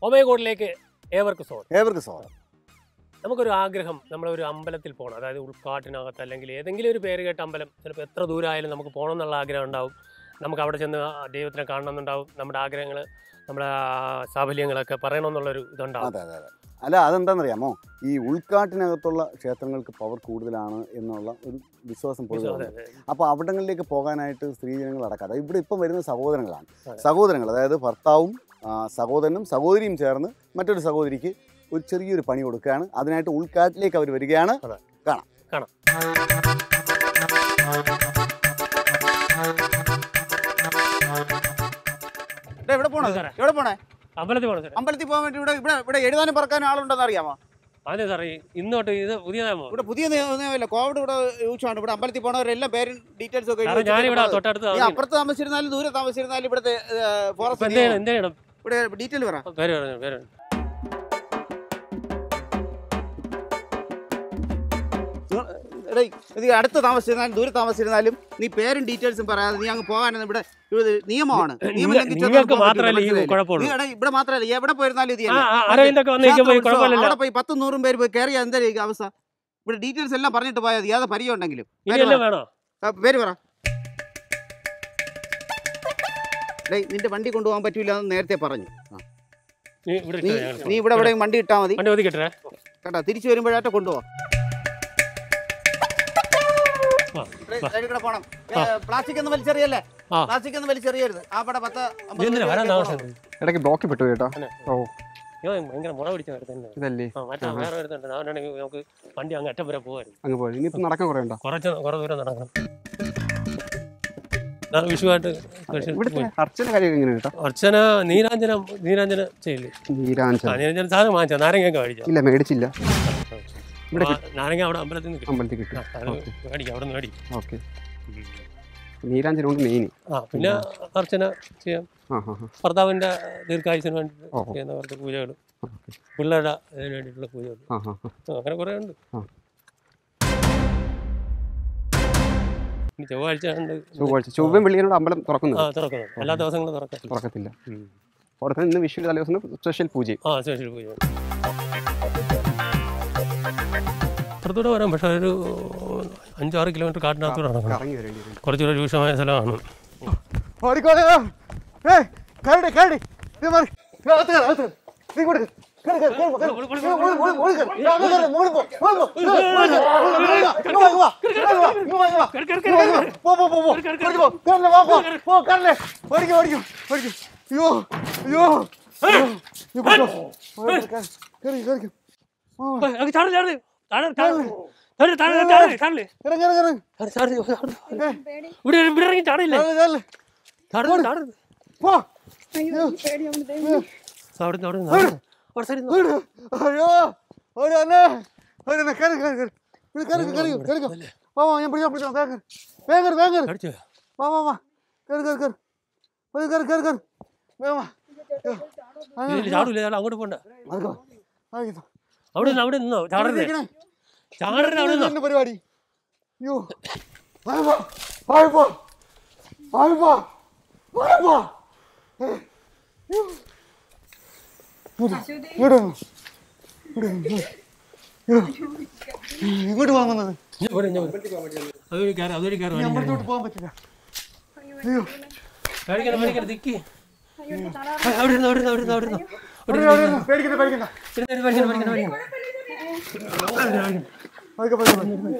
ഒമേഗോഡിലേക്ക് ഏവർക്ക് സ്വാഗതം ഏവർക്ക് സ്വാഗതം നമുക്കൊരു ആഗ്രഹം നമ്മളൊരു അമ്പലത്തിൽ പോകണം അതായത് ഉൾക്കാട്ടിനകത്ത് അല്ലെങ്കിൽ ഏതെങ്കിലും ഒരു പേര് കേട്ട അമ്പലം ചിലപ്പോൾ എത്ര ദൂരമായാലും നമുക്ക് പോകണം എന്നുള്ള ആഗ്രഹം ഉണ്ടാവും നമുക്ക് അവിടെ ചെന്ന് ആ ദൈവത്തിനെ കാണണമെന്നുണ്ടാവും നമ്മുടെ ആഗ്രഹങ്ങൾ നമ്മുടെ ആ സാഫല്യങ്ങളൊക്കെ പറയണമെന്നുള്ളൊരു ഇതുണ്ടാവും അതെ അതെ അതെ അല്ല അതെന്താണെന്നറിയാമോ ഈ ഉൾക്കാട്ടിനകത്തുള്ള ക്ഷേത്രങ്ങൾക്ക് പവർ കൂടുതലാണ് എന്നുള്ള ഒരു വിശ്വാസം പൊതുവെ അതെ, ഉണ്ട്. അതെ. അപ്പോൾ അവിടങ്ങളിലേക്ക് പോകാനായിട്ട് സ്ത്രീജനങ്ങൾ അടക്കാതെ ഇവിടെ ഇപ്പം വരുന്ന സഹോദരങ്ങളാണ് അതെ. സഹോദരങ്ങൾ അതായത് ഭർത്താവും ആ, സഹോദരനും സഹോദരിയും ചേർന്ന് മറ്റൊരു സഹോദരിക്ക് ഒരു ചെറിയൊരു പണി കൊടുക്കുകയാണ് അതിനായിട്ട് ഉൾക്കാട്ടിലേക്ക് അവർ വരികയാണ് അതെ. കാണാം കാണാം. ഇവിടെ എവിടെ പോണേ ഇത് സാറേ. എവിടെ പോണേ അമ്പലത്തിൽ പോകണം സാറേ അമ്പലത്തിൽ പോകാൻ വേണ്ടി ഇവിടെ ഇവിടെ ഇവിടെ എഴുതാനും പറക്കാനും ആളുണ്ടെന്ന് അറിയാമോ അതെ സാറേ ഇന്നോട്ട് ഇത് പുതിയതാമോ ഇവിടെ പുതിയ നിയമമില്ല കോവിഡ് ഇവിടെ രൂക്ഷമാണ് ഇവിടെ അമ്പലത്തിൽ പോണവരെല്ലാം പേരും ഡീറ്റെയിൽസ് ഒക്കെ എഴുതി സാറേ ഞാനിവിടെ വെച്ചിട്ട് തൊട്ടടുത്ത് നീ താമസിക്കുന്നു. അപ്പുറത്ത് താമസിച്ചിരുന്നാലും ദൂരെ താമസിച്ചിരുന്നാലും ഇവിടുത്തെ ഇപ്പൊ ഫോറസ്റ്റ് എന്ത് ചെയ്യണം എന്ത് ചെയ്യണം ഇവിടെ ഡീറ്റെയിൽ പറ പേര് പറഞ്ഞു പേര് പറഞ്ഞു. എടേ ഇത് അടുത്ത് താമസിച്ചിരുന്നാലും ദൂരെ താമസിച്ചിരുന്നാലും നീ പേരും ഡീറ്റെയിൽസും പറയാതെ നീ അങ്ങ് പോകാനൊന്നും ഇവിടെ ഇവിടെ നിയമമാണ് നിയമം നിങ്ങ- ലംഘിച്ചാൽ നിങ്ങൾക്ക് പോകാൻ പറ്റില്ല, മാത്രമല്ല ഈ മനസ്സിലായില്ലേ? കുഴപ്പമുള്ളൂ നീ എടേ ഇവിടെ മാത്രമല്ല എവിടെ പോയിരുന്നാലും ഇത് ആ തന്നെ. ആ, അരവിന്ദൊക്കെ വന്നിരിക്കുമ്പോൾ ഈ ക്ഷേത്ര ഉത്സവം, കുഴപ്പമില്ലല്ലോ അവിടെ പോയി പത്തും നൂറും പേര് പോയി കയറിയ എന്തായിരിക്കും അവസ്ഥ ഇവിടെ ഡീറ്റെയിൽസ് എല്ലാം പറഞ്ഞിട്ട് പോയാൽ മതി യാതൊരു പരിചയം ഉണ്ടെങ്കിലും ഇനി പേര് എല്ലാം പറ. വേണോ ആ, പേര് പറ ഡേയ് നിന്റെ വണ്ടി കൊണ്ടുപോകാൻ പറ്റൂല എന്ന് നേരത്തെ പറഞ്ഞു ആ. നീ ഇവിടെ നീ ഇട്ടോ, ഞങ്ങൾ നീ ഇവിടെ എവിടെയും വണ്ടി ഇട്ടാൽ മതി വണ്ടി ഒതുക്കി ഇട്ടേ കേട്ടോ തിരിച്ചു വരുമ്പോഴായിട്ട് കൊണ്ടുപോകാം ആ, സൈഡിൽ കൂടെ പോണം പ്ലാസ്റ്റിക് ഒന്നും വലിച്ചെറിയല്ലേ ആ. പ്ലാസ്റ്റിക് ഒന്നും വലിച്ചെറിയരുത് ആ പട പത്ത് അമ്പത് എന്തിനാ വരാൻ പേര് താമസം പോണം. ഇടയ്ക്ക് ബ്ലോക്കിൽ പെട്ടു കേട്ടോ തന്നെ. ഓ അയ്യോ ഭയങ്കര മുള പിടിച്ച തന്നെ ഇതല്ലേ ആ മറ്റേ ആഹാ. വേറെ വരുന്നുണ്ട് അതുകൊണ്ടാണെങ്കിൽ നമുക്ക് വണ്ടി അങ്ങ് അറ്റം വരെ പോകായിരുന്നു അങ്ങ് പോയി ഇനിയിപ്പോൾ നടക്കാൻ കുറേ ഉണ്ടോ കുറച്ച് കുറെ ദൂരം നടക്കണം ഞാൻ വിഷുവായിട്ട് കൃഷി ഇവിടുത്തെ പോയി. അർച്ചന കാര്യമൊക്കെ എങ്ങനെ കേട്ടോ അർച്ചന നീരാഞ്ജനം നീരാഞ്ജന ചെയ്യില്ലേ ആ നീരാഞ്ചന നീരാഞ്ജന സാധനം വാങ്ങിച്ചാ നാരങ്ങയൊക്കെ മേടിച്ചാ ഇല്ല മേടിച്ചില്ല ഇവിടെ ആ, നാരങ്ങ അവിടെ അമ്പലത്തിൽ നിന്ന് കിട്ടും അമ്പലത്തിൽ കിട്ടും ആ, അത് മേടിക്കാം അവിടെ നിന്ന് മേടിക്കും ഓക്കെ നീരാഞ്ചന കൊണ്ട് മെയിൻ ആ പിന്നെ അർച്ചന ചെയ്യാം ആ ഹാ ഹാ ഭർത്താവിന്റെ ദീർഘായുസിന് വേണ്ടിയിട്ട് ഓ ചെയ്യുന്ന കുറച്ച് പൂജകൾ ഓക്കെ പിള്ളേരുടെ അതിന് വേണ്ടിയിട്ടുള്ള പൂജകൾ ആ ഹാ ഹാ ആ, അങ്ങനെ കുറേ ഉണ്ട് ആ. ഇനി ചൊവ്വാഴ്ച ഉണ്ട് ചൊവ്വാഴ്ച ചൊവ്വയും വെള്ളിയോട് അമ്പലം ആ തുറക്കുന്നത് തുറക്കുന്നത് എല്ലാ ദിവസങ്ങളും തുറക്കത്തില്ല തുറക്കത്തില്ല ഉം. അവിടെ തന്നെ ഇന്ന് വിഷു തലേദിവസം സ്പെഷ്യൽ പൂജയും ആ സ്പെഷ്യൽ പൂജ പുറത്തൂടെ വരാം പക്ഷെ ഒരു അഞ്ചാറ് കിലോമീറ്റർ കാട്ടിനകത്തൂടെ നടക്കണം കറങ്ങി വരേണ്ടി വരും കുറച്ചുകൂടെ രൂക്ഷമായ സ്ഥലമാണ് ഓടിക്കോളെ ഏയ് കരടി കരടി നീ മാറി നീ അകത്ത് കയറ്, അകത്ത് കയറ്. നീ ഇങ്ങോട്ട് കയറ്. കയറ്, കയറ്, കയറ്, കയറ്. നീ മുകളിൽ, മുകളിൽ, മുകളിൽ കയറ്. നീ അങ്ങ് കയറ്, മുകളിൽ പോ, മുകളിൽ പോ. നീ മുകളിൽ കയറ്, മുകളിൽ കയറ്. ഇങ്ങ് വാ, ഇങ്ങ് വാ, ഇങ്ങ് വാ, ഇങ്ങ് വാ, ഇങ്ങ് വാ. ഇങ്ങ് വാ, ഇങ്ങ് വാ. പോ, പോ, പോ, പോ. ഓടിക്ക് പോ. കയറില്ലേ, വാ, പോ. പോ, കയറില്ലേ. ഓടിക്ക്, ഓടിക്ക്, ഓടിക്ക്. അയ്യോ, അയ്യോ, അയ്യോ. നീ പിടിച്ചോ. ഓടിക്ക്, കയറ്. കയറി, കയറി. ആ, ചാടി ചാടി താഴെ താഴെ താഴെ താഴെ താഴെ താഴെ കയറ്, കയറ്, കയറ്. ചാടി ചാടി ഇവിടെ ഇവിടെ ഇറങ്ങി ചാടിയില്ലേ കയറ്, കയറ്. ചാടുന്നു ചാടുന്നു പോ. അവിടെ അവിടെ അവിടെ സൈഡിൽ നിന്ന് ഓട്. അയ്യോ ഓടി വന്നേ ഓടി വന്നേ കയറി കയറി കയറി ഇവിടെ കയറി കയറി കയറി വാ വാ ഞാൻ പിടിച്ചോ പിടിച്ചോ വേഗം വേഗം കയറി വേഗം കയറി അടിച്ചോ വാ വാ വാ കയറി കയറി കയറി കയറി കയറി കയറി കയറി വേഗം വാ ഇല്ല, ചാടൂല ചാടാ അങ്ങോട്ട് പോണ്ട അതൊക്കെ ആയിരിക്കുന്നു. അവിടെ നിന്ന് അവിടെ നിന്നോ ചാടരുത് ഇരിക്കണേ. ചാടരുത് അവിടെ നിന്നോ ഇതെന്നെ പരിപാടി അയ്യോ വായ്പ വായ്പ വായ്പ വായ്പ ഇങ്ങോട്ട് വന്നോ. ഇങ്ങോട്ട് വന്നോ. ഇങ്ങോട്ട് വാങ്ങുന്നത് ഇവിടെ ഇങ്ങോട്ട് അതൊരു കയറി അതൊരു കയറി ഈ അമ്പലത്തോട്ട് പോകാൻ പറ്റില്ല അയ്യോ പേടിക്കണം പേടിക്കണം തിക്കി അവിടെ ഇരുന്ന് അവിടെ ഇരുന്ന് അവിടെ ഇരുന്ന് അവിടെ ഇരുന്ന് അവിടെ അവിടെ ഇരുന്നോ. പേടിക്കണ്ട പേടിക്കണ്ട ഇരുന്ന് പേടിക്കണം പേടിക്കണം പേടിക്കണം അതൊക്കെ പേടിക്കണ്ട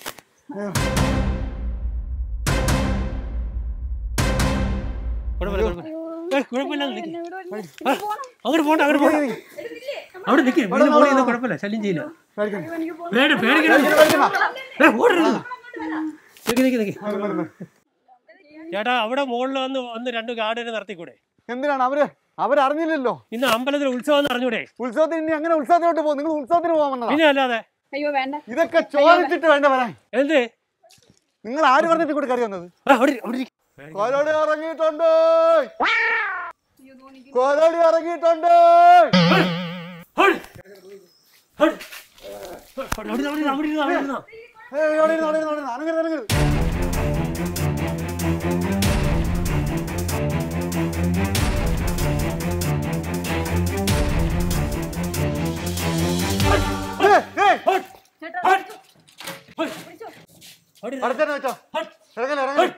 കുഴപ്പമില്ല കുഴപ്പമില്ല ഏയ്, കുഴപ്പമില്ല നിക്ക്. ആ, അങ്ങോട്ട് പോണ്ട അങ്ങോട്ട് പോണ്ട അവിടെ നിൽക്കേ വീട് മോളിൽ നിന്ന് കുഴപ്പമില്ല ശല്യം ചെയ്യില്ല പേടിക്കണ്ട പേടി പേടിക്കണം ഏയ്, ഓടരുത് നിക്ക് നിക്ക് നിക്ക് ചേട്ടാ അവിടെ മുകളിൽ വന്ന് വന്ന് രണ്ട് ഗാർഡന് നടത്തിക്കൂടെ എന്തിനാണ് അവര് അവരറിഞ്ഞില്ലല്ലോ ഇന്ന് അമ്പലത്തിൽ ഉത്സവം എന്ന് അറിഞ്ഞൂടെ ഉത്സവത്തിന് ഇനി അങ്ങനെ ഉത്സവത്തിലോട്ട് പോകും നിങ്ങൾ ഉത്സവത്തിന് പോകാൻ വന്നതാ പിന്നെ അല്ലാതെ അയ്യോ വേണ്ട ഇതൊക്കെ ചോദിച്ചിട്ട് വേണ്ട വരാൻ എന്ത് നിങ്ങൾ ആര് പറഞ്ഞിട്ട് കൂടെ കയറി വന്നത് ആ, അവിടെ ഇരി, അവിടെ ഇരി. കൊലടി ഇറങ്ങിയിട്ടുണ്ട് കൊലടി ഇറങ്ങിയിട്ടുണ്ട് അവിടെ. അവിടെ. അവിടെ ഇരുന്ന്, അവിടെ ഇരുന്ന്, അവിടെ ഇരുന്ന്, അവിടെ ഇരുന്ന്. ഏയ്, അവിടെ ഇരുന്ന്, അവിടെ ഇരുന്ന്, അവിടെ ഇരുന്ന്. അനങ്ങരുത്, അനങ്ങരുത്. അടുത്തന്നെ വെച്ചോ ഇറങ്ങല്ലേ ഇറങ്ങല്ലേ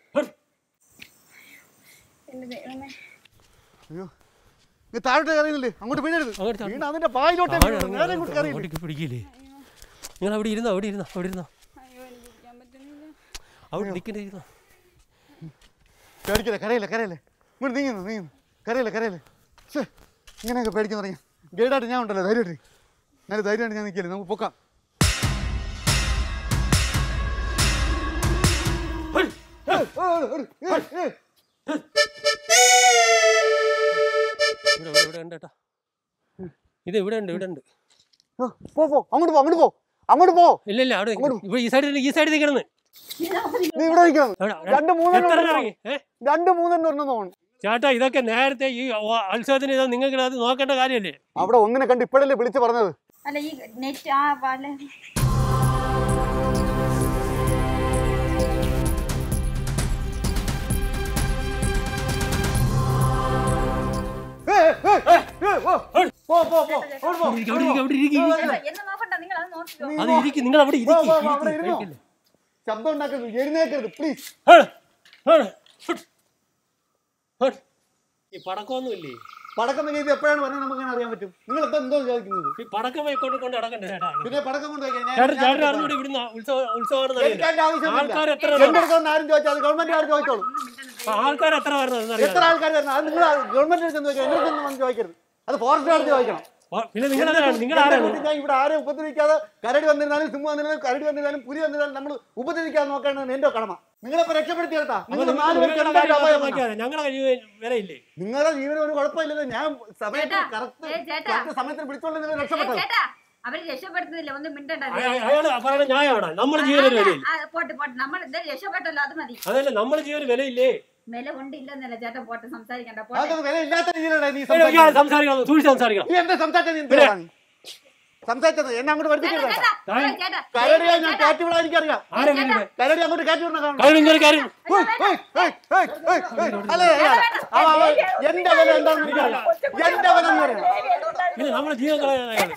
എന്റെ ദൈവമേ അയ്യോ നീ താഴോട്ട് കയറിയില്ലേ അങ്ങോട്ട് വീഴരുത് അങ്ങോട്ട് വീണ് അതിന്റെ പായിലോട്ട് നേരെ ഇങ്ങോട്ട് കയറിയില്ലേ അങ്ങോട്ടേക്ക് പിടിക്കില്ലേ നിങ്ങൾ അവിടെ ഇരുന്നോ അവിടെ ഇരുന്നോ അവിടെ ഇരുന്നോ അയ്യോ എനിക്ക് ഇരിക്കാൻ പറ്റുന്നില്ല അവിടെ നിൽക്കണ്ടേ ഇരുന്നോ പേടിക്കില്ല കരയില്ല കരയില്ലേ ഇങ്ങോട്ട് നീങ്ങുന്നു നീങ്ങുന്നു കരയില്ല കരയില്ലേ ശ്ശേ ഇങ്ങനെയൊക്കെ പേടിക്കാൻ തുടങ്ങി ഗൈഡായിട്ട് ഞാൻ ഉണ്ടല്ലോ ധൈര്യമായിട്ട് നല്ല ധൈര്യമായിട്ട് ഞാൻ നിൽക്കില്ലേ നമുക്ക് പൊക്കാം ഏയ്, ഏയ്, ഏയ്, ഏയ്. ഇവിടെ ഇവിടെ ഇവിടെ ഉണ്ട് കേട്ടോ ഇത് ഇവിടെ ഉണ്ട് ഇവിടെ ഉണ്ട് ഓ, പോ പോ അങ്ങോട്ട് പോ അങ്ങോട്ട് പോ അങ്ങോട്ട് പോ ഇല്ല ഇല്ല അവിടെ നിൽക്കുന്നു. ഇവിടെ ഈ സൈഡിൽ ഈ സൈഡിൽ നിൽക്കണമെന്ന് നീ ഇവിടെ നിൽക്കണം അവിടെ, അവിടെ. രണ്ട് മൂന്നെണ്ണം എത്ര ഉണ്ടെന്ന് ഇറങ്ങി ഏ രണ്ട് മൂന്നെണ്ണം ഉണ്ടെന്ന് തോന്നുന്നു ചേട്ടാ ഇതൊക്കെ നേരത്തെ ഈ ഓ- ഉത്സവത്തിന് ഇത് നിങ്ങൾക്ക് അത് നോക്കേണ്ട കാര്യമല്ലേ അവിടെ ഒന്നിനെ കണ്ട് ഇപ്പോഴല്ലേ വിളിച്ച് പറഞ്ഞത് അല്ല ഈ നെറ്റ് ആ വല ഏയ്, ഏയ്, ഏയ്, ഏയ്, പോ. പോ പോ പോ അങ്ങോട്ട് പോ. ഇരിക്ക്, അവിടെ ഇരിക്ക്, അവിടെ ഇരിക്ക്. എന്നെ നോക്കണ്ട നിങ്ങൾ അത് നോക്കിക്കോ നീ അത് പോ. ഇരിക്കും നിങ്ങൾ അവിടെ പോ, ഇരിക്കും പോ, പോ, അവിടെ ഇരുന്നോ. ശബ്ദം ഉണ്ടാക്കരുത് എഴുന്നേക്കരുത് പ്ലീസ് ഈ പടക്കമൊന്നും ഇല്ലേ പടക്കം ഇത് എപ്പോഴാണ് പറഞ്ഞത് നമുക്ക് അങ്ങനെ അറിയാൻ പറ്റും നിങ്ങൾ എന്താ എന്തോ ചോദിക്കുന്നത് ഈ പടക്കം കൊണ്ട് കൊണ്ട് നടക്കണ്ടേ ചേട്ടാ പിന്നെ പടക്കം കൊണ്ട് വയ്ക്കാൻ ഞാൻ- ചേട്ടൻ ഞാൻ ചേട്ടൻ അറിഞ്ഞൂടെ ഇവിടുന്ന് ഉത്സവം ഉത്സവമാണെന്ന് എനിക്ക് അറിയില്ല അതിന്റെ ആവശ്യമില്ല. ആൾക്കാർ എത്ര എന്റെ അടുത്തൊന്നും ആരും ചോദിച്ചാൽ അത് ഗവൺമെന്റ് ആരും ചോദിച്ചോളൂ ആൾക്കാർ എത്ര വരുന്നത് അറിയാം എത്ര ആൾക്കാർ വരുന്നത് അത് നിങ്ങൾ ഗവൺമെന്റ് ചെന്ന് ചോദിക്കാം എന്റെ അടുത്തൊന്നും വന്ന് ചോദിക്കരുത് അത് ഫോറസ്റ്റ് അടുത്ത് ചോദിക്കണം പിന്നെ നിങ്ങൾ ആരാണ് നിങ്ങൾ എന്റെ ആരാണ് വീട്ടിൽ ഞാൻ ഇവിടെ ആരെയും ഉപദ്രവിക്കാതെ കരടി വന്നിരുന്നാലും സിംഹം വന്നിരുന്നാലും കരടി വന്നിരുന്നാലും പുലി വന്നിരുന്നാലും നമ്മൾ ഉപദ്രവിക്കാതെ നോക്കേണ്ടത് എന്റെ കടമ നിങ്ങളിപ്പോ രക്ഷപ്പെടുത്തി കേട്ടാ നിങ്ങൾ നാല് പേർക്ക് എന്തായാലും അപായം വന്നു. ഞങ്ങളെ കഴിവ് വിലയില്ലേ നിങ്ങളുടെ ജീവന് ഒരു കുഴപ്പമില്ലല്ലോ ഞാൻ സമയത്ത് ചേട്ടാ, കറക്റ്റ് ഏയ് ചേട്ടാ. കറക്റ്റ് സമയത്തിന് പിടിച്ചോണ്ട് നിങ്ങൾ ഏയ് രക്ഷപ്പെട്ടത് ചേട്ടാ അവര് രക്ഷപ്പെടുത്തുന്നില്ല ഒന്നും മിണ്ടണ്ട അയാൾ പറയുന്ന ന്യായമാണ് നമ്മുടെ ജീവനൊരു വിലയില്ല ആ, പോട്ടെ പോട്ടെ നമ്മൾ ഇത് രക്ഷപ്പെട്ടല്ലോ അത് മതി അതല്ല നമ്മുടെ ജീവന് വിലയില്ലേ വില കൊണ്ടില്ലെന്നല്ല ചേട്ടൻ പോട്ടെ സംസാരിക്കണ്ട പോട്ടെ അതൊക്കെ വില ഇല്ലാത്ത രീതിയിലല്ലേ നീ ഏയ്, ഇയാൾ സംസാരിക്കുന്നത്? സംസാരിക്കണം സൂക്ഷിച്ച് സംസാരിക്കണം നീ എന്താ സംസാരിച്ചത് നീ എന്തിനാണ്? സംസാരിച്ചത് എന്നെ അങ്ങോട്ട് ചേട്ടാ, പഠിപ്പിക്കരുത് ചേട്ടാ, ഏയ് ചേട്ടാ, കരടിയെ ഞാൻ ചേട്ടാ, കയറ്റി വിടാൻ എനിക്കറിയാം ആരെങ്കിലും കരടി അങ്ങോട്ട് കയറ്റി വിടണം കാണണം കാര്യം ഇങ്ങനെ കാര്യം ഹേയ്, ഹേയ്, ഹേയ്, ഹേയ്, ഹേയ്, ഹേയ്. അല്ലേ, അല്ലേ, അവ, അവ, എന്റെ വില എന്താണെന്ന് എനിക്കറിയാം എന്റെ വില എന്ന് പറയാം പിന്നെ നമ്മുടെ ജീവൻ കളയാൻ അയാൾ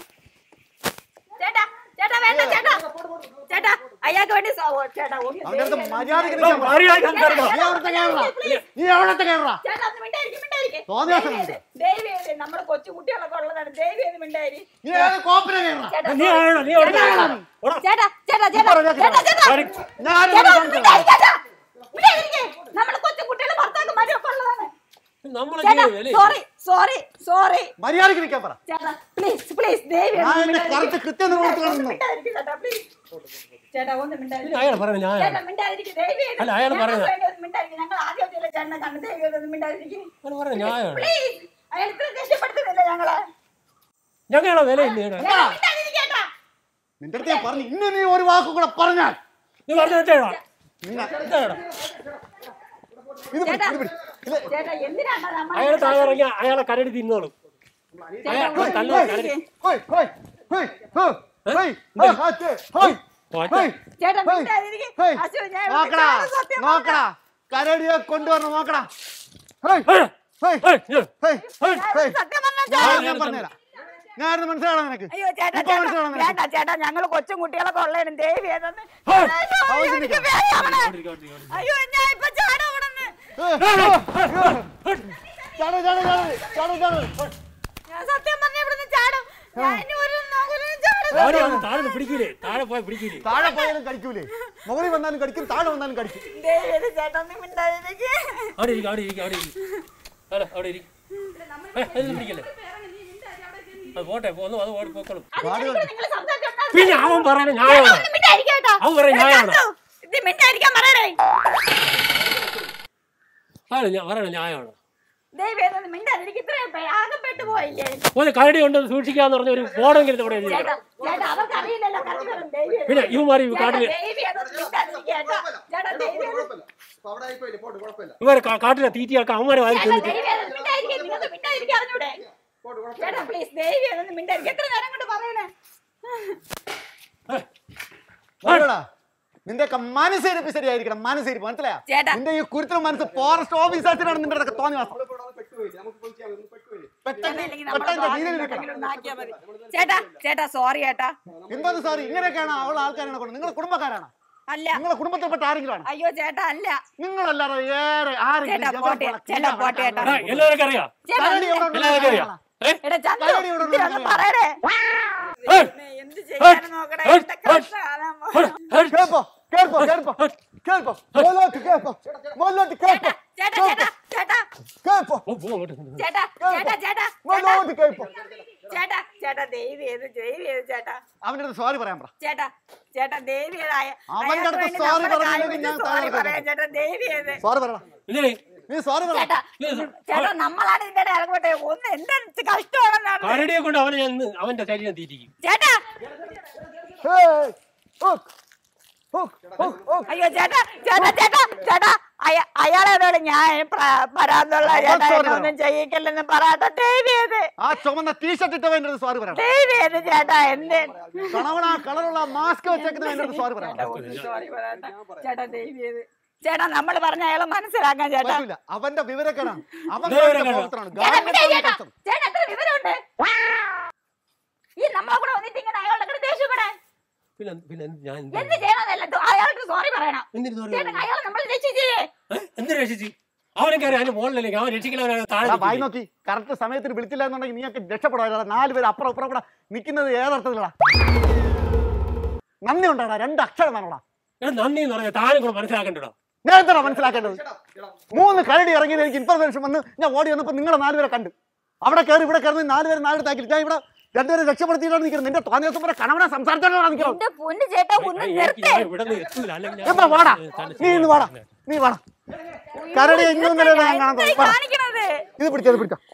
ചേട്ടാ ചേട്ടാ വേണ്ട ചേട്ടാ ചേട്ടാ അയാൾക്ക് വേണ്ടി സ- ഓ, ചേട്ടാ ഒന്ന് അവന്റെ അടുത്ത് ദേവി, മര്യാദയ്ക്ക് നിൽക്കാൻ പറ. മര്യാദയ്ക്ക് സംസാരിക്കണം. നീ അവിടുത്തെ കയറടാ നീ എവിടത്തെ കയറടാ ചേട്ടാ ഒന്ന് മിണ്ടായിരിക്കും മിണ്ടായിരിക്കും തോന്നിയ ദിവസം ഉണ്ട്. ദേവി നമ്മുടെ കൊച്ചു കുട്ടികളൊക്കെ ഉള്ളതാണ് ദേവി എന്ന് മിണ്ടായിരി നീ ഏത് കോപ്പിനെ കയറടാ ചേട്ടാ നീ ആരാണ് നീ അവിടെ ഓടാ. ചേട്ടാ ചേട്ടാ ചേട്ടാ പറഞ്ഞാ ചേട്ടാ ചേട്ടാ കാര്യം. ഞാൻ ചേട്ടാ ഒന്ന് മിണ്ടായിരിക്ക് ചേട്ടാ. മിണ്ടായിരിക്ക്. നമ്മുടെ കൊച്ചു കുട്ടികളും ഭർത്താക്കന്മാരും ഒക്കെ ഉള്ളതാണ് നമ്മുടെ ചേട്ടാ ജീവൻ വിലയില്ല സോറി സോറി സോറി മര്യാദയ്ക്ക് നിൽക്കാൻ പറ ചേട്ടാ പ്ലീസ് പ്ലീസ് ദേവി ഞാൻ ഒന്ന് എന്റെ മിണ്ടായിരിക്ക്. കറക്റ്റ് കൃത്യം നിർവഹിച്ചു ഒന്ന് കാണുന്നു മിണ്ടായിരിക്ക് ചേട്ടാ പ്ലീസ് ചേട്ടാ ഒന്ന് മിണ്ടായിരിക്ക് അയാൾ പറയുന്ന ന്യായമാണ് ചേട്ടാ മിണ്ടാതിരിക്ക് ദേവി അല്ല, അയാള് പറയുന്നത്. മിണ്ടായിരിക്കും ഞങ്ങൾ ആദ്യമൊക്കെ ചേട്ടനെ കണ്ട് ദേവി ഒന്ന് മിണ്ടാതിരിക്കും അയാൾ പറയുന്ന ന്യായമാണ് പ്ലീസ് അയാൾ ഇത്ര രക്ഷപ്പെടുത്തുന്നില്ല ഞങ്ങളെ ഞങ്ങളുടെ വിലയില്ലേ ഇവിടെ? ചേട്ടാ, മിണ്ടാതിരിക്കേട്ടാ. നിന്റെ അടുത്ത് ഞാൻ പറഞ്ഞു ഇന്ന് നീ ഒരു വാക്കും കൂടെ പറഞ്ഞാൽ നീ പറഞ്ഞ തെറ്റാണോ? നിന്നെ തെറ്റാണോ? ഇത് പിടി, ചേട്ടാ. ഇത് പിടി. ഇത് ചേട്ടാ എന്തിനാണ് നമ്മൾ അയാൾ താഴെ ഇറങ്ങി അയാളെ കരടി തിന്നോളും അയാൾ തല്ലോ കരടി ഹോയ്, ഹോയ്, ഹോയ്, ഹോയ്, ഹോയ്, ഹോയ്, ഹാറ്റ്, ഹോയ്, ഒറ്റ. ഹോയ്, ചേട്ടാ ഹോയ്, മിണ്ടാതിരിക്ക്. ഹോയ്. അശു, ഞാൻ ഇവിടെ നോക്കടാ കാണുന്ന സത്യം നോക്കടാ കരടിയെ കൊണ്ടുവരണം നോക്കടാ ഹോയ്, ഏയ്, ഹോയ്, ഏയ്, ഏയ്. ഹോയ്, ഹോയ്, ഹോയ്. സത്യം പറഞ്ഞാ ഞാൻ ചേട്ടാ. ഞാൻ പറഞ്ഞുതരാം ഞാനത് മനസ്സിലാണോ നിനക്ക് അയ്യോ ചേട്ടാ ഇപ്പൊ ചേട്ടാ മനസ്സിലാണോ നിനക്ക്? വേണ്ട ചേട്ടാ ഞങ്ങള് കൊച്ചും കുട്ടികളൊക്കെ ഉള്ളതിനും ദേവി ഏതെന്ന് ഹോയ്. അയ്യോ, ആവശ്യം എനിക്ക് നിൽക്കാം. പേടി ആവണേ. ഇരിക്ക്, ഇരിക്ക്, ഇരിക്ക്. അയ്യോ ഞാൻ ഇപ്പൊ ചാടാ അവിടെ നിന്ന് ഏയ്, ഏയ്, ഏയ്. ചാട്, ചാട്, ചാട്, ചാട്, ചാട്. ഞാൻ സത്യം പറഞ്ഞ ഇവിടുന്ന് ചാടും ഞാൻ ഇനി ഒരു നോക്കലും ചാടും താഴെ വന്ന് താഴെ നിന്ന് പിടിക്കൂലേ താഴെ പോയി പിടിക്കൂലേ താഴെ പോയാലും കടിക്കൂലേ മുകളിൽ വന്നാലും കടിക്കും താഴെ വന്നാലും കടിക്കും ദേവി ഏത് ചേട്ടാ ഒന്നും മിണ്ടാതിരിക്ക് അവിടെ ഇരിക്കും അവിടെ ഇരിക്കും അവിടെ ഇരിക്കും അവിടെ അവിടെ ഇരിക്കും അതിൽ പിടിക്കല്ലേ അത് പോട്ടെ ഒന്ന് അത് ഓടി പോക്കോളും അത് ശരിക്കും നിങ്ങൾ സംസാരിച്ചോണ്ടാ പിന്നെ അവൻ പറയുന്ന ന്യായമാണ് ഒന്ന് മിണ്ടാതിരിക്ക് കേട്ടോ. അവൻ പറയുന്ന ന്യായമാണ് ചന്തു, ഇത് മിണ്ടാതിരിക്കാൻ പറയണേ അതെ ഞാൻ പറയുന്ന ന്യായമാണ് ദേവി ഏതൊന്ന് മിണ്ടാതിരിക്ക് ഇത്രയും പേ- ആകെപ്പെട്ടു പോയില്ലേ ഒരു കരടി കൊണ്ട് സൂക്ഷിക്കാന്ന് പറഞ്ഞ ഒരു ബോർഡെങ്കിലും ഇവിടെ എഴുതി ചേട്ടാ ചേട്ടാ അവർക്ക് അറിയില്ലല്ലോ കരടി വരും ദേവി ഏത്. പിന്നെ ഇവന്മാർ ഈ ചേട്ടാ, കാട്ടില് ദേവി ഏതൊന്ന് മിണ്ടാതിരിക്ക് കേട്ടോ. ചേട്ടാ ദേവി ഏതൊന്ന് ഇവരെ കാ- കാട്ടിലെ തീറ്റിയൊക്കെ അവന്മാരെ വാരി ചേട്ടാ, തിന്നിട്ട് ദേവി ഏതൊന്ന് മിണ്ടാതിരിക്ക്. നിങ്ങൾക്ക് മിണ്ടാതിരിക്കാൻ അറിഞ്ഞൂടെ? ചേട്ടാ പ്ലീസ് ദേവി ഏതൊന്ന് മിണ്ടാതിരിക്ക്. എത്ര നേരം കൊണ്ട് പറയണേ നോക്കടാ, നിന്റെയൊക്കെ മനസ്സിരിപ്പ് ശരിയായിരിക്കണം മനസ്സിരിപ്പ് മനസ്സിലായോ ചേട്ടാ. നിന്റെ ഈ കുരുത്തര മനസ്സ് ഫോറസ്റ്റ് ഓഫീസേഴ്സിനാണ് നിന്റെ അടുത്ത് തോന്നി വാസം പെട്ടെന്ന് അല്ലെങ്കിൽ നമ്മൾ പെട്ടെന്ന് ഭാഗ്യം രീതിയിൽ നിൽക്കണം എന്തെങ്കിലും ഒന്ന് ആക്കിയാ മതി. ചേട്ടാ ചേട്ടാ സോറി ചേട്ടാ എന്താണ് സാറി ഇങ്ങനെയൊക്കെയാണ് അവൾ ആൾക്കാരാണ് കൊണ്ട് നിങ്ങളുടെ കുടുംബക്കാരാണ് അല്ല നിങ്ങളെ കുടുംബത്തിൽപ്പെട്ട ആരെങ്കിലും ആണ് അയ്യോ ചേട്ടാ അല്ല നിങ്ങളല്ലാതെ വേറെ ആരെങ്കിലും ചേട്ടാ, എവിടെ പോട്ടെ, പോണ ചേട്ടാ, കിഴ പോട്ടെ, ചേട്ടാ. എടാ, എല്ലാവർക്കും അറിയാം ചേട്ടാ കരടി എവിടെ ഉണ്ടെന്ന് എല്ലാവർക്കും അറിയാം അറിയാം. ഏ? എടാ ചന്ദ്രു കരടി ഇവിടെ ഉണ്ട് ഇതിലൊന്ന് എന്ന് പറയണേ ഏയ്! എന്ത് ചെയ്യാനും നോക്കണേ ഹേയ്! എന്റെ കഷ്ടകാലം ഹേയ്! ഹേയ്! കേൾപ്പോ കേൾപ്പോ കേൾപ്പോ കേൾപ്പോ മോലോട്ട് കേൾപ്പോ മോലോട്ട് കേൾപ്പോ ചേട്ടാ ചേട്ടാ ചേട്ടാ കേൾപ്പോ ഓ, പോ അങ്ങോട്ട്. ചേട്ടാ ചേട്ടാ ചേട്ടാ ചേട്ടാ മോലോട്ട് കേൾപ്പോ ചേട്ടാ ചേട്ടാ ദൈവം ഏത് ദൈവം ഏത് ചേട്ടാ അവന്റെ അടുത്ത് സോറി പറയാൻ പറ ചേട്ടാ ചേട്ടാ ദേവി ഏതായ അവന്റെ അടുത്ത് sorry പറഞ്ഞില്ലെങ്കിൽ ഞാൻ താഴെ സോറി പറയാം ചേട്ടാ ദേവി ഏത് സോറി പറ ഇല്ലേ? നീ സോറി പറ ചേട്ടാ ചേട്ടാ നമ്മളാണ് ഇതിന്റെ ഇടയിൽ ഇറങ്ങോട്ടെ ഒന്ന് എന്ത് കഷ്ടമാണെന്നാണ് കരടിയെ കൊണ്ട് അവനെ ഞാൻ ഇന്ന് അവന്റെ ശരീരം തീറ്റിക്കും ചേട്ടാ ഹേയ് ഹുക്ക് ഹുക്ക് ഹുക്ക് ഹുക്ക് അയ്യോ ചേട്ടാ ചേട്ടാ ചേട്ടാ ചേട്ടാ അയ- അയാളോട് ഞാൻ പ്ര- പരാന്നുള്ള ചേട്ടാ sorry എന്നെ ഒന്നും ചെയ്യിക്കില്ലെന്ന് പറയട്ടെ ദേവി ഏത് ആ ചുമന്ന ടീഷർട്ട് ഇട്ടവന്റെ അടുത്ത് സോറി പറയണം ദേവി ഏത് ചേട്ടാ എന്റെ കളവണ കളറുള്ള മാസ്ക് വെച്ചേക്കുന്നവന്റെ അടുത്ത് സോറി പറയണം സോറി പറയട്ടെ ചേട്ടാ ദേവി ഏത് ചേട്ടാ നമ്മൾ പറഞ്ഞ അയാളെ മനസ്സിലാക്കാൻ ചേട്ടാ പറ്റൂല അവന്റെ വിവരക്കേടാണ് അവൻ വിവരക്കേടാ. പ്രവർത്തനമാണ് ചേട്ടാ പിന്നെ ഗാന്ധിയത്തോട് ചേട്ടാ കഷ്ടം. ചേട്ടാ എത്ര വിവരമുണ്ട് ഈ നമ്മളെ കൂടെ വന്നിട്ട് ഇങ്ങനെ അയാളുടെ കൂടെ ദേഷ്യപ്പെടാൻ പിന്നെ പിന്നെ ഞാൻ എന്ത് എന്ത് ചെയ്യണമെന്നല്ല ഇത് അയാൾക്ക് സോറി പറയണം എന്തിനു sorry ചേട്ടാ പറയണം? അയാൾ നമ്മൾ രക്ഷിച്ചേ ഏ? എന്ത് രക്ഷിച്ച് അവനൊക്കെ അറിയാം അതിന്റെ മുകളിലല്ലേ അവൻ രക്ഷിക്കലവനാണ് താഴെ എടാ, വായി നിൽക്കുന്നത്. നോക്കി കറക്റ്റ് സമയത്തിന് വിളിച്ചില്ല എന്നുണ്ടെങ്കിൽ നീയൊക്കെ രക്ഷപ്പെടാ നാല് പേര് അപ്പുറം ഇപ്പുറം കൂടെ നിൽക്കുന്നത് ഏതർത്ഥത്തിലടാ നന്ദി ഉണ്ടാടാ രണ്ട് അക്ഷരം വേണോടാ എടാ നന്ദി എന്ന് പറഞ്ഞാൽ താനും കൂടെ മനസ്സിലാക്കണ്ടോ ഞാൻ എന്താ മനസ്സിലാക്കേണ്ടത് മൂന്ന് കരടി ഇറങ്ങിയത് എനിക്ക് ഇൻഫർമേഷൻ വന്ന് ഞാൻ ഓടി വന്നപ്പോൾ നിങ്ങളെ നാലുപേരെ കണ്ട് അവിടെ കയറി ഇവിടെ കയറി നാലുപേരെ നാല് താക്കി ഞാൻ ഇവിടെ രണ്ടുപേരെ രക്ഷപ്പെടുത്തിയിട്ടാണ് നിൽക്കുന്നത് നിന്റെ തോന്നിയ ദിവസം വരെ കണവനെ സംസാരിച്ചാലാണ് നിൽക്കുന്നത് എന്റെ പൊന്ന് ചേട്ടാ ഒന്ന് നിർത്തേ ഇവിടെ നിന്ന് എത്തൂല അല്ലെങ്കിൽ എന്താ വാടാ തന്നെ നീ ഇന്ന് വാടാ നീ വാടാ കരടി ഇന്നും നില ഞാൻ കാണാൻ എന്താ ഈ തോന്നി. വാടാ. കാണിക്കണത് ഇത് പിടിച്ചോ ഇത് പിടിച്ചോ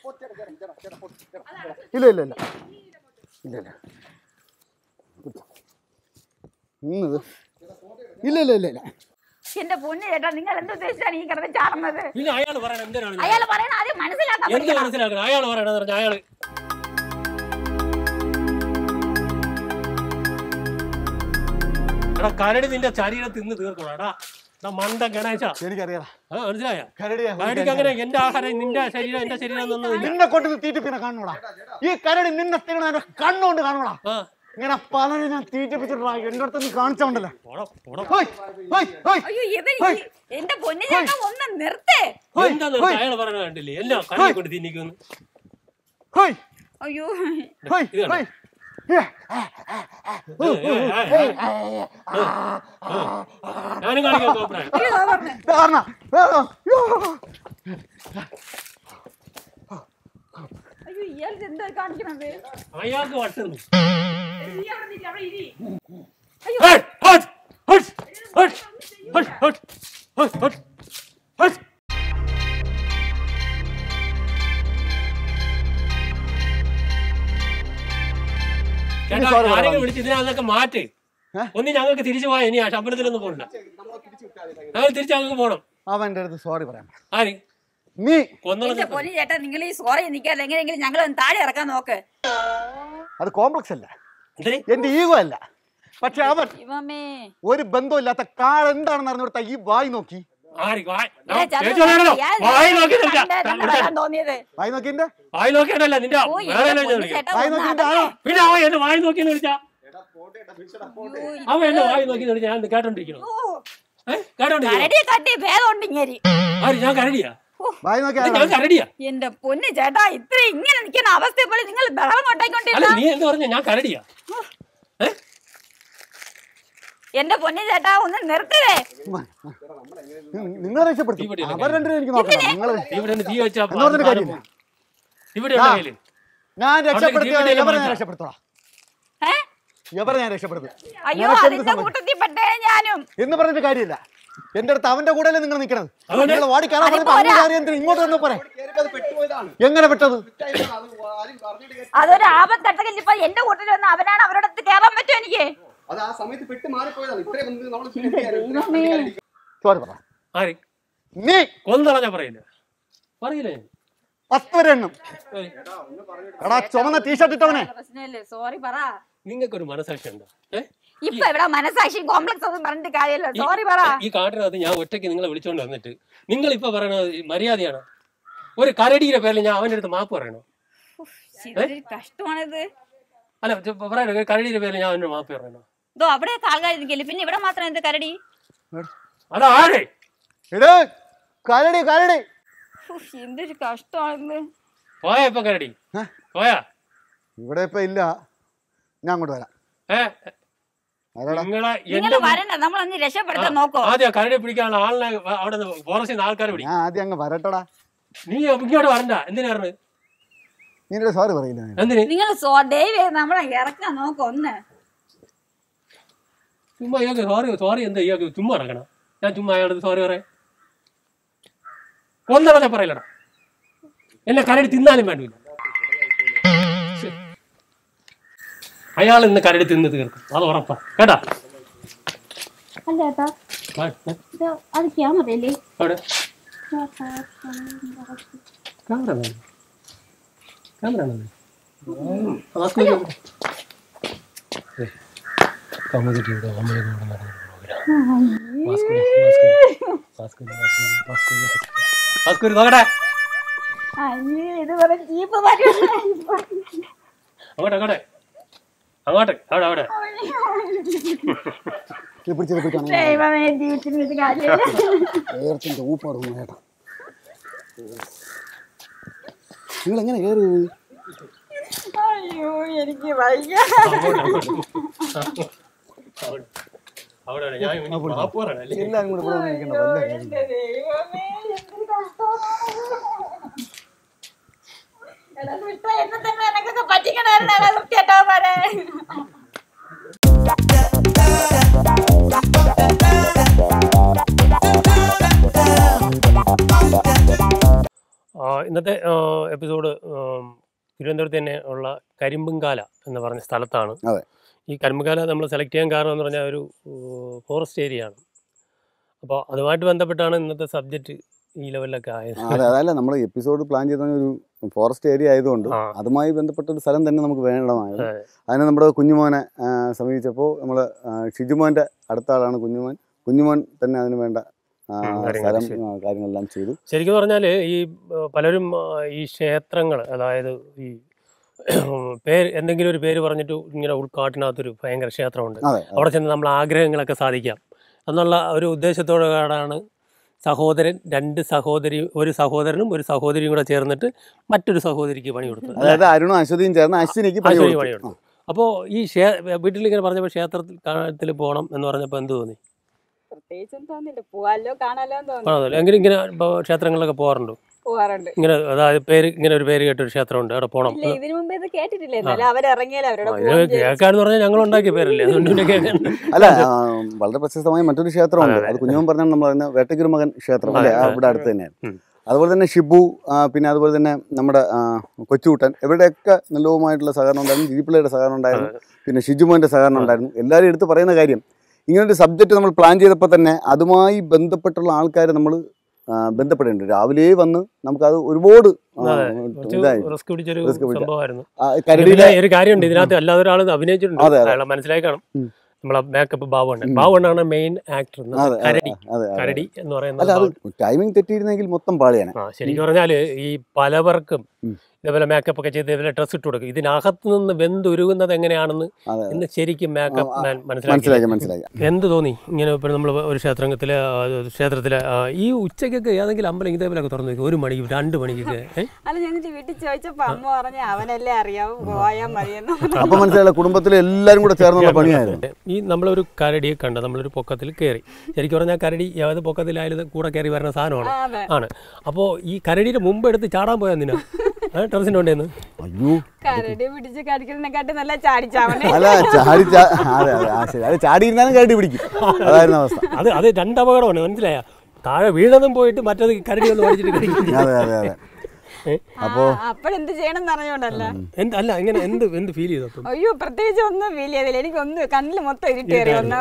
ഇല്ല ഇല്ല ഇല്ല ഇല്ല ഇല്ല പിടിച്ചോ. ഇന്നത് ഇല്ല ഇല്ല ഇല്ല ഇല്ല എന്റെ പൊന്ന് ചേട്ടാ നിങ്ങൾ എന്ത് ഉദ്ദേശിച്ചാണ് ഈ കിടന്ന് ചാടുന്നത് പിന്നെ അയാൾ പറയണ എന്തിനാണ് ഞാൻ? അയാൾ പറയണ ആദ്യം മനസ്സിലാക്കാൻ എന്ത് പഠിക്കണം. മനസ്സിലാക്കണം അയാൾ പറയണെന്ന് പറഞ്ഞാൽ അയാള് എടാ കരടി നിന്റെ ശരീരത്തിൽ നിന്ന് തീർക്കണം എടാ എടാ മണ്ട ഗണേശ എനിക്കറിയാം ആ മനസ്സിലായ കരടിയാ കരടിക്ക് അങ്ങനെ എന്റെ ആഹാരം നിന്റെ ശരീരം എന്റെ ശരീരം എന്നൊന്നുമില്ല നിന്നെ കൊണ്ട് തീറ്റിപ്പിനെ കാണണോടാ ഈ കരടി നിന്നെ തീരണ എന്റെ കണ്ണുകൊണ്ട് കാണണോടാ ആ ഇങ്ങനെ പലരും ഞാൻ തീറ്റിപ്പിച്ചിട്ടാ എന്റെ അടുത്ത് നീ കാണിച്ചോണ്ടല്ലേ പോടാ, പോടാ. ഹോയ് ഹോയ് ഹോയ് അയ്യോ ഇവൻ ഈ- എന്റെ പൊന്നു ചേട്ടാ ഒന്ന് നിർത്തേ ഹോയ്, എന്താന്ന് ഹോയ്. അയാൾ പറയണ കണ്ടില്ലേ എല്ലാം കരയെ കൊണ്ട് തിന്നിക്കുന്നു ഹോയ് അയ്യോ ഹോയ് ഇത് കണ്ടോ? ഹോയ് ഏ, ഞാനും കാണിക്കാം കോപ്രായം അയ്യോ ദാ പറഞ്ഞെ. ഇത് കാരണം. ആ, യ്യോ. അയ്യോ ഇയാൾ എന്താ കാണിക്കണത് അയാൾക്ക് വട്ടുന്നു നീ അവിടെ നില്ല്, അവിടെ ഇരി. ഹട്ട്, ഹട്ട്, ഹട്ട്, ഹട്ട്, ഹട്ട്, ഹട്ട്, ഹട്ട്, ഹട്ട്, ഹട്ട്. ചേട്ടാ sorry ആരെങ്കിലും പറയാം. വിളിച്ച് ഇതിനകത്തൊക്കെ മാറ്റ് ഏ? ഒന്ന് ഞങ്ങൾക്ക് തിരിച്ചു പോയാൽ ഇനി ആ ശമ്പളത്തിലൊന്നും പോകണ്ട ഞങ്ങൾ തിരിച്ച് ഞങ്ങൾക്ക് പോകണം അവന്റെ അടുത്ത് സോറി പറയാം ആര് നീ കൊന്നള എന്റെ പൊന്നു ചേട്ടാ നിങ്ങൾ ഈ സോറി നിൽക്കാതെ എങ്ങനെയെങ്കിലും ഞങ്ങൾ ഒന്ന് താഴെ ഇറക്കാൻ നോക്ക് അത് കോംപ്ലക്സ് അല്ല എന്തിന് എന്റെ ഈഗോ അല്ല പക്ഷെ അവൻ ഇവമേ ഒരു ബന്ധമില്ലാത്ത കാൾ എന്താണെന്ന് അറിഞ്ഞുകൊടുത്ത ഈ വായി നോക്കി ആര് വായ് ഇല്ല, ചന്ദ്രൻ ചേച്ചി പറയണല്ലോ. ഇയാൾ വായി നോക്കി കണ്ടേ നിൽക്കാം. തന്നെ വരാൻ തോന്നിയത് വായി നോക്കിന്റെ വായി നോക്കിയാണല്ല നിന്റെ ഓ വേറെ എന്റെ ആരെയും പൊന്നു വിളിക്കാം. ചേട്ടാ വായി ഒന്ന് നോക്കിന്റെ അടങ്ങ്. ആളാ പിന്നെ അവൻ എന്നെ വായി നോക്കിയെന്ന് വിളിച്ചാ അയ്യോ, അവൻ എന്നെ വായി നോക്കിയെന്ന് വിളിച്ചാ ഞാൻ കേട്ടോണ്ടിരിക്കണം ഓ, ഏഹ് കേട്ടോണ്ടിരിക്കണം കരടിയെ കാട്ടി ഭേദമുണ്ട് ഇങ്ങേരി ആര് ഞാൻ കരടിയാ വായി നോക്കി ഏ, ഞാൻ കരടിയാ എന്റെ പൊന്ന് ചേട്ടാ ഇത്ര ഇങ്ങനെ നിൽക്കുന്ന അവസ്ഥയെ പോലെ നിങ്ങൾ ബഹളം അല്ല കൊണ്ടായിക്കൊണ്ടിരുന്ന നീ എന്ത് പറഞ്ഞ ഞാൻ കരടിയാ ഏ എന്റെ പൊന്നു ചേട്ടാ ഒന്ന് നിർത്തതേ നിങ്ങൾ രക്ഷപ്പെടുത്തി ഇവിടെ ഇല്ല അവർ രണ്ടുപേരും എനിക്ക് നോക്കണം നിങ്ങൾ ഇവിടെ നിന്ന് തീ വെച്ചാ എന്ന് പറഞ്ഞൊരു കാര്യമില്ല. ഇവിടെ ആ. കയ്യില് ഞാൻ രക്ഷപ്പെടുത്തിയ അവിടെ എവരെ ഞാൻ മാറ്റാം. രക്ഷപ്പെടുത്തോളാം ഏ എവരെ ഞാൻ രക്ഷപ്പെടുത്തും അയ്യോ നിനക്ക് എന്ത് അതിന്റെ സംഭവിക്കും? കൂട്ടത്തിൽ പെട്ടേ ഞാനും എന്ന് പറഞ്ഞിട്ട് കാര്യമില്ല എന്റെ അടുത്ത് അവന്റെ കൂടെ നിങ്ങൾ നിൽക്കണത് അവനെ- നിങ്ങൾ ഓടി കയറാൻ അതിപ്പോ പറഞ്ഞപ്പോ അവന്റെ ഒരാ- കാര്യം എന്തിനാ ഇങ്ങോട്ട് വന്ന് പറയാം എങ്ങനെ പെട്ടത് അതൊരു ആപത്തട്ടകൽ ഇപ്പൊ എന്റെ കൂട്ടത്തിൽ വന്ന് അവനാണ് അവരുടെ അടുത്ത് കയറാൻ പറ്റും എനിക്ക് അത് ആ സമയത്ത് പെട്ട് മാറിപ്പോയതാണ് ഇത്രയും മുമ്പ് നമ്മൾ സോറി പറ ആര് നീ കൊന്നളഞ്ഞ പറയില്ല പറയില്ലേ പത്ത് വരെ എണ്ണം ഏയ്, എടാ ചുമന്ന ടീഷർട്ട് ഇട്ടവനെ പ്രശ്നമില്ലേ സോറി പറ നിങ്ങൾക്കൊരു മനസാക്ഷി ഉണ്ടോ ഏ ഇപ്പൊ ഇവിടെ മനസാക്ഷി കോംപ്ലക്സ് ഒന്നും പറഞ്ഞിട്ട് കാര്യമല്ല ഈ- സോറി പറ ഈ കാട്ടിനകത്ത് ഞാൻ ഒറ്റയ്ക്ക് നിങ്ങളെ വിളിച്ചോണ്ട് വന്നിട്ട് നിങ്ങൾ ഇപ്പൊ പറയണത് ഈ മര്യാദയാണ് ഒരു കരടിയുടെ പേരിൽ ഞാൻ അവന്റെ അടുത്ത് മാപ്പ് പറയണോ ഇതൊരു കഷ്ടമാണിത് അല്ല ചെ- പറയണോ ഒരു കരടിയുടെ പേരിൽ ഞാൻ അവന്റെ മാപ്പ് പറയണോ ഇതോ അവിടെയൊക്കെ ആൾക്കാർ നിൽക്കില്ല പിന്നെ ഇവിടെ മാത്രം എന്ത് കരടി അതാ ആരെ എടേ കരടി കരടി ഉഫ്, എന്തൊരു കഷ്ടമാണെന്ന് പോയാ ഇപ്പൊ കരടി പോയാ ഇവിടെ ഇപ്പൊ ഇല്ല ഞാൻ അങ്ങോട്ട് വരാം ഏ അതെടാ നിങ്ങളെ നിങ്ങൾ എന്റെ വരണ്ട നമ്മളൊന്ന് രക്ഷപ്പെടുത്താൻ നോക്കോ ആദ്യം കരടി പിടിക്കാനുള്ള ആളിനെ വ- അവിടെ ഫോറസ്റ്റിൽ ആൾക്കാരെ പിടി ഞാൻ ആദ്യം അങ്ങ് വരട്ടടാ നീ ഇങ്ങോട്ട് വരണ്ട എന്തിനാ പറഞ്ഞത് നിന്നോട് സോറി പറയില്ല ഞാൻ. എന്തിന് നിങ്ങൾ ദൈവേ നമ്മളെ ഇറക്കാൻ നോക്കോ ഒന്ന് ചുമ്മാ ഇയാൾക്ക് സോറി സോറി എന്താ ഇയാൾക്ക് ചുമ്മാ ഇറക്കണം ഞാൻ ചുമ്മാ അയാളോട് സോറി പറയാം ഒന്നടനെ പറയില്ലടാ എന്നെ കരടി തിന്നാലും വേണ്ടില്ല അയാൾ ഇന്ന് കരടി തിന്ന് തീർക്കും അത് ഉറപ്പാ കേട്ടാ അല്ല ചേട്ടാ ആ, ആ, ഇത് അത് ക്യാമറയല്ലേ അവിടെ ക്യാമറ വേണം. ക്യാമറ വേണം. ആ, മാസ്ക് വെക്ക്. ഏയ്, കമ്മ്യൂണിറ്റി ഇവിടെ കമ്മ്യൂണിറ്റി ഇവിടെ നടക്കുന്ന പ്രോഗ്രാം. മാസ്ക് വെക്ക്, മാസ്ക് വെക്ക്. മാസ്ക് വെക്ക്, മാസ്ക് വെക്ക്, മാസ്ക് വെക്ക്. മാസ്ക് വെക്ക്, നോക്കട്ടെ അയ്യേ ഇത് പറ ജീപ്പ് വരും അങ്ങോട്ട് അങ്ങോട്ട് അങ്ങോട്ട് അവിടെ അവിടെ ഇത് പിടിച്ചത് പിടിച്ചാണ് ദൈവമേ ജീവിച്ചിരുന്ന ഇത് കാര്യമില്ല ഏർത്തിന്റെ ഊപ്പാട് ചേട്ടാ നിങ്ങൾ എങ്ങനെ കയറി അയ്യോ എനിക്ക് വയ്യ അങ്ങോട്ട് അങ്ങോട്ട് അവിടെ അവിടെ ഞാൻ ഇനി മാപ്പ് പറയണം അല്ലേ എല്ലാരും കൂടെ ഇവിടെ വന്നിരിക്കണ്ട വല്ല കാര്യം എന്റെ ദൈവമേ എന്തൊരു കഷ്ടമാണ് എടാ വിട്ടാ എന്നെ തന്നെ എനക്കൊക്കെ പറ്റിക്കണായിരുന്നാണ് വൃത്തിയേട്ടാമാരെ ആ, ഇന്നത്തെ എപ്പിസോഡ് തിരുവനന്തപുരത്ത് തന്നെ ഉള്ള കരിമ്പുംകാല എന്ന് പറഞ്ഞ സ്ഥലത്താണ് അതെ. ഈ കരിമ്പുംകാല നമ്മൾ സെലക്ട് ചെയ്യാൻ കാരണം എന്ന് പറഞ്ഞാൽ ഒരു ഫോറസ്റ്റ് ഏരിയ ആണ് അപ്പോൾ അതുമായിട്ട് ബന്ധപ്പെട്ടാണ് ഇന്നത്തെ സബ്ജക്റ്റ് ഈ ലെവലിലൊക്കെ ആയത് അതെ അതല്ല നമ്മൾ എപ്പിസോഡ് പ്ലാൻ ചെയ്ത ഒരു ഫോറസ്റ്റ് ഏരിയ ആയതുകൊണ്ട് ആ. അതുമായി ബന്ധപ്പെട്ട ഒരു സ്ഥലം തന്നെ നമുക്ക് വേണ്ടമായിരുന്നു അതെ. അതിന് നമ്മുടെ കുഞ്ഞുമോനെ ആ, സമീപിച്ചപ്പോൾ നമ്മൾ ഷിജുമോൻ്റെ അടുത്ത ആളാണ് കുഞ്ഞുമോൻ കുഞ്ഞുമോൻ തന്നെ അതിന് വേണ്ട ആ, ഉം, കാര്യങ്ങൾ സ്ഥലം ചെയ്തു. ആ, കാര്യങ്ങളെല്ലാം ചെയ്തു ശരിക്കും പറഞ്ഞാൽ ഈ ആ, പലരും ആ, ഈ ക്ഷേത്രങ്ങൾ അതായത് ഈ പേര് എന്തെങ്കിലും ഒരു പേര് പറഞ്ഞിട്ട് ഇങ്ങനെ ഉൾക്കാട്ടിനകത്തൊരു ഭയങ്കര ക്ഷേത്രമുണ്ട് അതെ അവിടെ ചെന്ന് നമ്മൾ ആഗ്രഹങ്ങളൊക്കെ സാധിക്കാം എന്നുള്ള ഒരു ഉദ്ദേശത്തോടെയാണ് സഹോദരൻ രണ്ട് സഹോദരി ഒരു സഹോദരനും ഒരു സഹോദരിയും കൂടെ ചേർന്നിട്ട് മറ്റൊരു സഹോദരിക്ക് പണി കൊടുത്തു അതായത് അരുണും അശ്വതിയും ചേർന്ന് അശ്വിനിക്ക് പണി അശ്വതി കൊടുത്തു. പണി കൊടുത്തു അപ്പോൾ ഈ ക്ഷേ വീട്ടിലിങ്ങനെ പറഞ്ഞപ്പോൾ ക്ഷേത്രത്തിൽ കാണത്തിൽ പോകണം എന്ന് പറഞ്ഞപ്പോൾ എന്ത് തോന്നി പ്രത്യേകിച്ചും തോന്നില്ല പോവാലോ കാണാലോ തോന്നി ആണല്ലോ എങ്കിലും ഇങ്ങനെ ഇപ്പോൾ ക്ഷേത്രങ്ങളിലൊക്കെ പോകാറുണ്ടോ പോവാറുണ്ട് ഇങ്ങനെ അതായത് പേര് ഇങ്ങനെ ഒരു പേര് കേട്ടൊരു ക്ഷേത്രമുണ്ട് അവിടെ പോകണം ഇല്ല ഇതിനു മുമ്പ് ഇത് കേട്ടിട്ടില്ല എന്നാലും അവരിറങ്ങിയാലോ അവരോട് ആ, ഇത് കേൾക്കാന്ന് പറഞ്ഞാൽ ഞങ്ങൾ ഉണ്ടാക്കിയ പേരല്ലേ അതുകൊണ്ട് പിന്നെ കേൾക്കാൻ അല്ല ആ, വളരെ പ്രശസ്തമായ മറ്റൊരു ക്ഷേത്രമുണ്ട് അതെ, അത് കുഞ്ഞുമോൻ പറഞ്ഞാൽ നമ്മൾ പറയുന്ന വേട്ടയ്ക്കൊരു മകൻ ക്ഷേത്രം അല്ലേ അതെ, ആ, അതെ. ഇവിടെ അടുത്ത് തന്നെയാണ് ഉം. അതുപോലെ തന്നെ ഷിബു ആ, പിന്നെ അതുപോലെ തന്നെ നമ്മുടെ ആ, കൊച്ചുകൂട്ടൻ ഇവരുടെയൊക്കെ നല്ലവുമായിട്ടുള്ള സഹകരണം ഉണ്ടായിരുന്നു ദീപിളയുടെ സഹകരണം ഉണ്ടായിരുന്നു പിന്നെ ഷിജുമോൻ്റെ സഹകരണം ഉണ്ടായിരുന്നു എല്ലാവരും എടുത്ത് പറയുന്ന കാര്യം ഇങ്ങനൊരു സബ്ജക്റ്റ് നമ്മൾ പ്ലാൻ ചെയ്തപ്പോൾ തന്നെ അതുമായി ബന്ധപ്പെട്ടുള്ള ആൾക്കാരെ നമ്മൾ ബന്ധപ്പെടേണ്ടത് രാവിലെ വന്ന് നമുക്കത് ഒരുപാട് ആ, ഇതായി റിസ്ക് പിടിച്ചൊരു risk പിടിച്ച. സംഭവമായിരുന്നു ആ, പിന്നെ കരടിയിലെ ഒരു കാര്യമുണ്ട് ഇതിനകത്ത് അല്ലാതെ ഒരാൾ അഭിനയിച്ചിട്ടുണ്ട് അതെ, അതെ. അയാളെ മനസ്സിലായി കാണും ഉം. നമ്മളെ മേക്കപ്പ് ബാബുണ്ണൻ ഉം. ബാബുണ്ണാണ് മെയിൻ ആക്ടർ അതെ, അതെ, കരടി അതെ, അതെ. കരടി എന്ന് അല്ല പറയുന്നത് അത് ടൈമിംഗ് തെറ്റിയിരുന്നെങ്കിൽ മൊത്തം പാളിയാണ് ആ ശരിക്കും പറഞ്ഞാല് ഈ പലവർക്കും ഉം. ഇതേപോലെ മേക്കപ്പ് ഒക്കെ ചെയ്ത് ഇതേപോലെ ഡ്രസ് ഇട്ട് കൊടുക്കും ഇതിനകത്ത് നിന്ന് വെന്തുരുകുന്നത് എങ്ങനെയാണെന്ന് അതെ ഇന്ന് ശരിക്കും മേക്കപ്പ് ആ, മാൻ മനസ്സിലാക്കി മനസ്സിലാക്കി മനസ്സിലാക്കി എന്ത് തോന്നി ഇങ്ങനെ ഇപ്പോൾ നമ്മൾ ഒരു ക്ഷേത്രത്തിലെ ആ, ക്ഷേത്രത്തിലെ ആ, ഈ ഉച്ചയ്ക്കൊക്കെ ഏതെങ്കിലും അമ്പലം ഇതേപോലെയൊക്കെ തുറന്നു വെക്കും ഒരു മണിക്ക് രണ്ട് മണിക്കൊക്കെ ഏ? അല്ല ഞങ്ങൾ വീട്ടിൽ ചോദിച്ചപ്പോ അമ്മ പറഞ്ഞ അവനല്ലേ അറിയാവൂ പോയാ മതിയെന്ന് അപ്പൊ മനസ്സിലായില്ല കുടുംബത്തിലെ എല്ലാരും കൂടെ ചേർന്നുള്ള പണിയായിരുന്നു ഈ നമ്മളൊരു കരടിയെ കണ്ട് നമ്മളൊരു പൊക്കത്തിൽ കയറി ശരിക്കും പറഞ്ഞാൽ കരടി ഏത് പൊക്കത്തിലായാലും കൂടെ കയറി വരുന്ന സാധനമാണ് അതെ ആണ് അപ്പോൾ ഈ കരടിയുടെ മുമ്പ് എടുത്ത് ചാടാൻ പോയാൽ എന്തിനാ ടെറസിൻ്റെ കൊണ്ടേന്ന് അയ്യോ കരടി പിടിച്ച് കടിക്കുന്നതിനെക്കാട്ടി നല്ല ചാടിച്ചാവണേ അല്ല ചാടി ചാ- അതെ അതെ ആ ശരി അത് ചാടിയിരുന്നാലും കരടി പിടിക്കും അതായിരുന്നു അവസ്ഥ അത് അത് രണ്ട് അപകടമാണ് മനസ്സിലായ താഴെ വീണതും പോയിട്ട് മറ്റത് കരടി ഒന്ന് പഠിച്ചിട്ട് കടിക്കും അതെ അതെ അതെ അപ്പോ അപ്പോഴെന്ത് ചെയ്യണം എന്ന് അറിഞ്ഞോണ്ടല്ല എന്ത് അല്ല ഇങ്ങനെ എന്ത് എന്ത് ഫീൽ ചെയ്തു അപ്പം അയ്യോ പ്രത്യേകിച്ച് ഒന്നും ഫീൽ ചെയ്തില്ല എനിക്കൊന്ന് കണ്ണിൽ മൊത്തം ഇരുട്ടേറി ഒന്നാ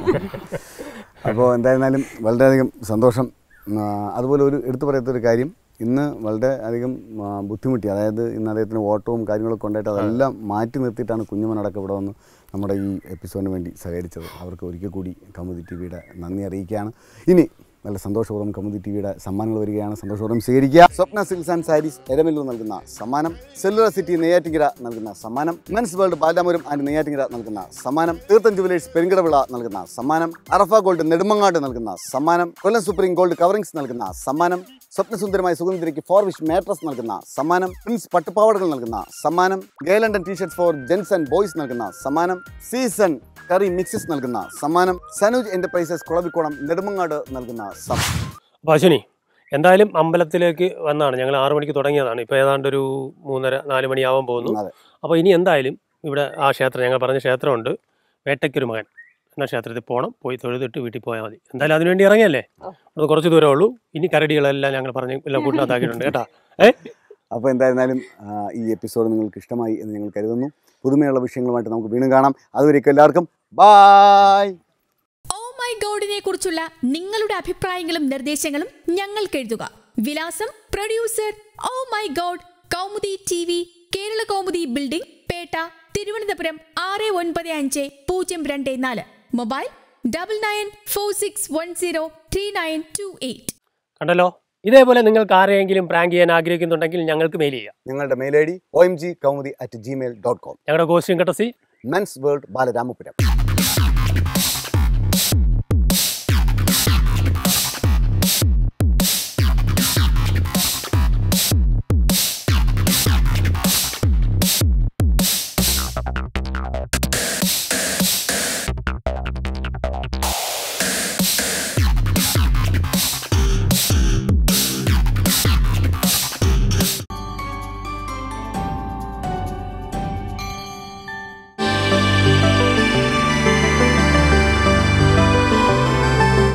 അപ്പോൾ എന്തായിരുന്നാലും വളരെയധികം സന്തോഷം ആ, അതുപോലെ ഒരു എടുത്തു പറയാത്തൊരു കാര്യം ഇന്ന് വളരെ അധികം ആ, ബുദ്ധിമുട്ടി അതായത് ഇന്ന് അദ്ദേഹത്തിന് ഓട്ടവും കാര്യങ്ങളൊക്കെ ഉണ്ടായിട്ട് അതെല്ലാം മാറ്റി നിർത്തിയിട്ടാണ് കുഞ്ഞുമനടക്കം ഇവിടെ വന്ന് നമ്മുടെ ഈ എപ്പിസോഡിന് വേണ്ടി സഹകരിച്ചത് അവർക്ക് ഒരിക്കൽ കൂടി കമുദി ടി വിയുടെ നന്ദി അറിയിക്കുകയാണ് ഇനി നല്ല സന്തോഷപൂർവ്വം കമുദി ടി വിയുടെ സമ്മാനങ്ങൾ വരികയാണ് സന്തോഷപൂർവ്വം സ്വീകരിക്കുക സ്വപ്ന സിൽക്സ് ആൻഡ് സാരീസ് എരമല്ലൂർ നൽകുന്ന സമ്മാനം സെല്ലുലർ സിറ്റി നെയ്യാറ്റിങ്കര നൽകുന്ന സമ്മാനം men's world Balapuram and Neyyattinkara നൽകുന്ന സമ്മാനം തീർത്ഥൻ ജുവലേഴ്സ് പെരുങ്കടവിള നൽകുന്ന സമ്മാനം അറഫ ഗോൾഡ് നെടുമങ്ങാട് നൽകുന്ന സമ്മാനം കൊല്ലം സുപ്രീം ഗോൾഡ് കവറിംഗ്സ് നൽകുന്ന സമ്മാനം സ്വപ്നസുന്ദരമായ സുഗന്ധിരയ്ക്ക് ഫോർ വിഷ് മാട്രസ് നൽകുന്ന സമ്മാനം പ്രിൻസ് പട്ടുപാവടകൾ നൽകുന്ന സമ്മാനം ഗേലണ്ടൻ T shirts for gents and boys നൽകുന്ന സമ്മാനം സീസൺ കറി മിക്സസ് നൽകുന്ന സമ്മാനം സനൂജ് എന്റർപ്രൈസസ് കുളവിക്കോണം നെടുമങ്ങാട് നൽകുന്ന സമ്മാനം അപ്പോൾ അശ്വിനി എന്തായാലും അമ്പലത്തിലേക്ക് വന്നാണ് ഞങ്ങൾ ആറു മണിക്ക് തുടങ്ങിയതാണ് ഇപ്പോൾ ഏതാണ്ട് ഒരു മൂന്നര നാല് മണിയാവാൻ പോകുന്നു അതെ. അപ്പോൾ ഇനി എന്തായാലും ഇവിടെ ആ ക്ഷേത്രം ഞങ്ങൾ പറഞ്ഞ ക്ഷേത്രമുണ്ട് വേട്ടയ്ക്കൊരു മകൻ എന്ന ക്ഷേത്രത്തിൽ പോകണം പോയി തൊഴുതിട്ട് വീട്ടിൽ പോയാൽ മതി എന്തായാലും അതിനുവേണ്ടി ഇറങ്ങിയല്ലേ അത് കുറച്ച് ദൂരമേ ഉള്ളൂ ഇനി കരടികളെല്ലാം ഞങ്ങൾ പറഞ്ഞ് എല്ലാം കൂട്ടിനകത്താക്കിയിട്ടുണ്ട് കേട്ടാ അപ്പോൾ എന്തായിരുന്നാലും ആ, ഈ എപ്പിസോഡ് നിങ്ങൾക്ക് ഇഷ്ടമായി എന്ന് ഞങ്ങൾ കരുതുന്നു പുതുമയുള്ള വിഷയങ്ങളുമായിട്ട് നമുക്ക് വീണ്ടും കാണാം അതുവരേക്കും എല്ലാവർക്കും ബായ് ഓ മൈ ഗോഡിനെ കുറിച്ചുള്ള നിങ്ങളുടെ അഭിപ്രായങ്ങളും നിർദ്ദേശങ്ങളും ഞങ്ങൾക്ക് എഴുതുക വിലാസം producer oh my God Kaumudi T V Kerala Kaumudi building Pettah Thiruvananthapuram ആറ് ഒൻപത് അഞ്ച് പൂജ്യം രണ്ട് നാല് mobile double nine four six one zero three nine two eight കണ്ടല്ലോ ഇതേപോലെ നിങ്ങൾക്ക് ആരെയെങ്കിലും പ്രാങ്ക് ചെയ്യാൻ ആഗ്രഹിക്കുന്നുണ്ടെങ്കിൽ ഞങ്ങൾക്ക് മെയിൽ ചെയ്യാം ഞങ്ങളുടെ mail I D O M G Kaumudi at Gmail dot com ഞങ്ങളുടെ costume courtesy men's world Balaramapuram